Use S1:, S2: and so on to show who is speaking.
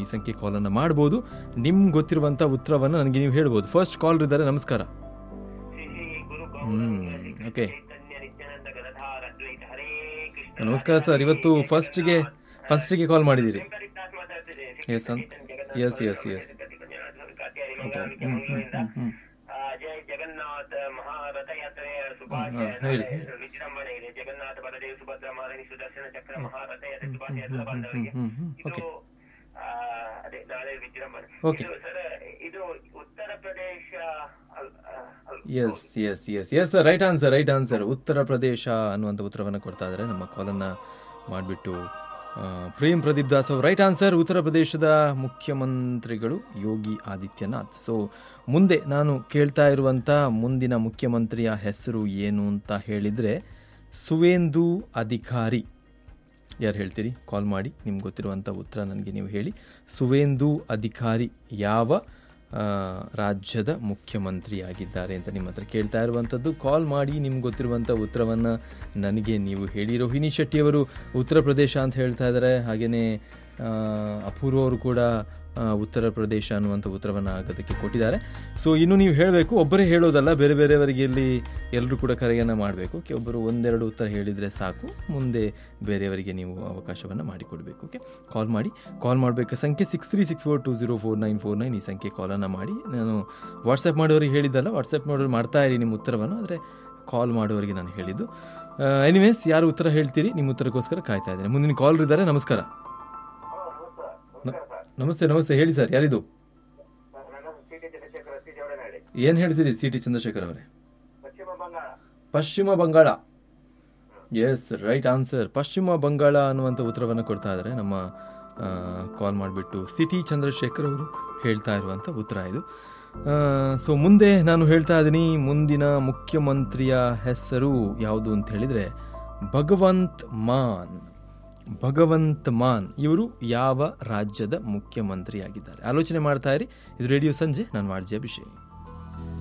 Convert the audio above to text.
S1: ಈ ಸಂಖ್ಯೆ ಕಾಲನ್ನು ಮಾಡ್ಬೋದು ನಿಮ್ಗೆ ಗೊತ್ತಿರುವಂಥ ಉತ್ತರವನ್ನು ನನಗೆ ನೀವು ಹೇಳ್ಬೋದು ಫಸ್ಟ್ ಕಾಲ್ ಇದ್ದಾರೆ ನಮಸ್ಕಾರ ಹ್ಮ್ ಓಕೆ ನಮಸ್ಕಾರ ಸರ್ ಇವತ್ತು ಫಸ್ಟ್ಗೆ ಫಸ್ಟಿಗೆ ಕಾಲ್ ಮಾಡಿದ್ದೀರಿ yes yes yes yes okay ಹ್ಞೂ ಹ್ಞೂ ಹ್ಞೂ ಹ್ಞೂ
S2: ಜಯ ಜಗನ್ನಾಥ ಮಹಾರಥ ಯಾತ್ರೆಯ
S1: ಹಾ, ಹೇಳಿ, ಹೇಳಿ.
S2: ವಿಜೃಂಭಣೆ ಇದೆ ಜಗನ್ನಾಥ ಬಲದೇವ ಸುಭದ್ರ ಮಹಾರಾಣಿ ಸುದರ್ಶನ ಚಕ್ರ ಮಹಾರಥ ಯಾತ್ರೆ ಶುಭಾಶಯ ಬಂದವರಿಗೆ
S1: ಹ್ಮ್, ಹ್ಮ್,
S2: ಇದು
S1: ಓಕೆ.
S2: ಆ, ಅದೇ ನಾಳೆ ವಿಜೃಂಭಣೆ
S1: ಓಕೆ.
S2: ಇದು ಸರ್ ಇದು ಉತ್ತರ ಪ್ರದೇಶ ಅಲ್- ಅಲ್-
S1: yes yes yes yes right answer right answer Uttar Pradesh ಅನ್ನುವಂಥ ಉತ್ತರವನ್ನು ಕೊಡ್ತಾ ಇದ್ದಾರೆ ನಮ್ಮ ಕಾಲನ್ನು ಮಾಡಿಬಿಟ್ಟು ಪ್ರೇಮ್ ಪ್ರದೀಪ್ ದಾಸ್ ಅವರು ರೈಟ್ ಆನ್ಸರ್ ಉತ್ತರ ಪ್ರದೇಶದ ಮುಖ್ಯಮಂತ್ರಿಗಳು ಯೋಗಿ ಆದಿತ್ಯನಾಥ್ ಸೊ ಮುಂದೆ ನಾನು ಕೇಳ್ತಾ ಇರುವಂಥ ಮುಂದಿನ ಮುಖ್ಯಮಂತ್ರಿಯ ಹೆಸರು ಏನು ಅಂತ ಹೇಳಿದರೆ ಸುವೇಂದು ಅಧಿಕಾರಿ ಯಾರು ಹೇಳ್ತೀರಿ ಕಾಲ್ ಮಾಡಿ ನಿಮ್ಗೆ ಗೊತ್ತಿರುವಂಥ ಉತ್ತರ ನನಗೆ ನೀವು ಹೇಳಿ ಸುವೇಂದು ಅಧಿಕಾರಿ ಯಾವ ಆ, ರಾಜ್ಯದ ಮುಖ್ಯಮಂತ್ರಿಯಾಗಿದ್ದಾರೆ ಅಂತ ನಿಮ್ಮ ಹತ್ರ ಕೇಳ್ತಾ ಇರುವಂಥದ್ದು ಕಾಲ್ ಮಾಡಿ ನಿಮ್ಗೆ ಗೊತ್ತಿರುವಂಥ ಉತ್ತರವನ್ನು ನನಗೆ ನೀವು ಹೇಳಿ ರೋಹಿಣಿ ಶೆಟ್ಟಿಯವರು ಉತ್ತರ ಪ್ರದೇಶ ಅಂತ ಹೇಳ್ತಾ ಇದ್ದಾರೆ ಹಾಗೆಯೇ ಅಪೂರ್ವ ಅವರು ಕೂಡ ಆ, ಉತ್ತರ ಪ್ರದೇಶ ಅನ್ನುವಂಥ ಉತ್ತರವನ್ನು ಆಗೋದಕ್ಕೆ ಕೊಟ್ಟಿದ್ದಾರೆ ಸೊ ಇನ್ನು ನೀವು ಹೇಳಬೇಕು ಒಬ್ಬರೇ ಹೇಳೋದಲ್ಲ ಬೇರೆ ಬೇರೆಯವರಿಗೆ ಇಲ್ಲಿ ಎಲ್ಲರೂ ಕೂಡ ಕರೆಯನ್ನು ಮಾಡಬೇಕು ಒಬ್ಬರು ಒಂದೆರಡು ಉತ್ತರ ಹೇಳಿದರೆ ಸಾಕು ಮುಂದೆ ಬೇರೆಯವರಿಗೆ ನೀವು ಅವಕಾಶವನ್ನು ಮಾಡಿಕೊಡ್ಬೇಕು ಓಕೆ ಕಾಲ್ ಮಾಡಿ ಕಾಲ್ ಮಾಡಬೇಕು ಸಂಖ್ಯೆ six three six four two zero four nine four nine ಈ ಸಂಖ್ಯೆ ಕಾಲನ್ನು ಮಾಡಿ ನಾನು ವಾಟ್ಸಪ್ ಮಾಡೋರಿಗೆ ಹೇಳಿದ್ದಲ್ಲ ವಾಟ್ಸಪ್ ಮಾಡೋರು ಮಾಡ್ತಾ ಇರಿ ನಿಮ್ಮ ಉತ್ತರವನ್ನು ಆದರೆ ಕಾಲ್ ಮಾಡೋರಿಗೆ ನಾನು ಹೇಳಿದ್ದು ಎನಿವೇಸ್ ಯಾರು ಉತ್ತರ ಹೇಳ್ತೀರಿ ನಿಮ್ಮ ಉತ್ತರಕ್ಕೋಸ್ಕರ ಕಾಯ್ತಾ ಇದ್ದೇನೆ ಮುಂದಿನ ಕಾಲ್ ಇದ್ದಾರೆ ನಮಸ್ಕಾರ ನ- ನಮಸ್ತೆ ನಮಸ್ತೆ ಹೇಳಿ ಸರ್ ಯಾರಿದು
S2: ನನ್ನ C T Chandrashekar C Javadanahalli
S1: ಏನು ಹೇಳ್ತೀರಿ ಸಿ ಟಿ ಚಂದ್ರಶೇಖರ್ ಅವರೇ
S2: ಪಶ್ಚಿಮ ಬಂಗಾಳ
S1: ಪಶ್ಚಿಮ ಬಂಗಾಳ ಎಸ್ ರೈಟ್ ಆನ್ಸರ್ ಪಶ್ಚಿಮ ಬಂಗಾಳ ಅನ್ನುವಂಥ ಉತ್ತರವನ್ನು ಕೊಡ್ತಾ ಇದ್ದಾರೆ ನಮ್ಮ ಕಾಲ್ ಮಾಡಿಬಿಟ್ಟು ಸಿಟಿ ಚಂದ್ರಶೇಖರ್ ಅವರು ಹೇಳ್ತಾ ಇರುವಂಥ ಉತ್ತರ ಇದು ಸೊ ಮುಂದೆ ನಾನು ಹೇಳ್ತಾ ಇದ್ದೀನಿ ಮುಂದಿನ ಮುಖ್ಯಮಂತ್ರಿಯ ಹೆಸರು ಯಾವುದು ಅಂತ ಹೇಳಿದರೆ ಭಗವಂತ್ ಮಾನ್ ಭಗವಂತ್ ಮಾನ್ ಇವರು ಯಾವ ರಾಜ್ಯದ ಮುಖ್ಯಮಂತ್ರಿಯಾಗಿದ್ದಾರೆ ಆಲೋಚನೆ ಮಾಡ್ತಾ ಇರಿ ಇದು ರೇಡಿಯೋ ಸಂಜೆ ನಾನು ಮಾಡ್ಜಿ ಅಭಿಷೇಕ್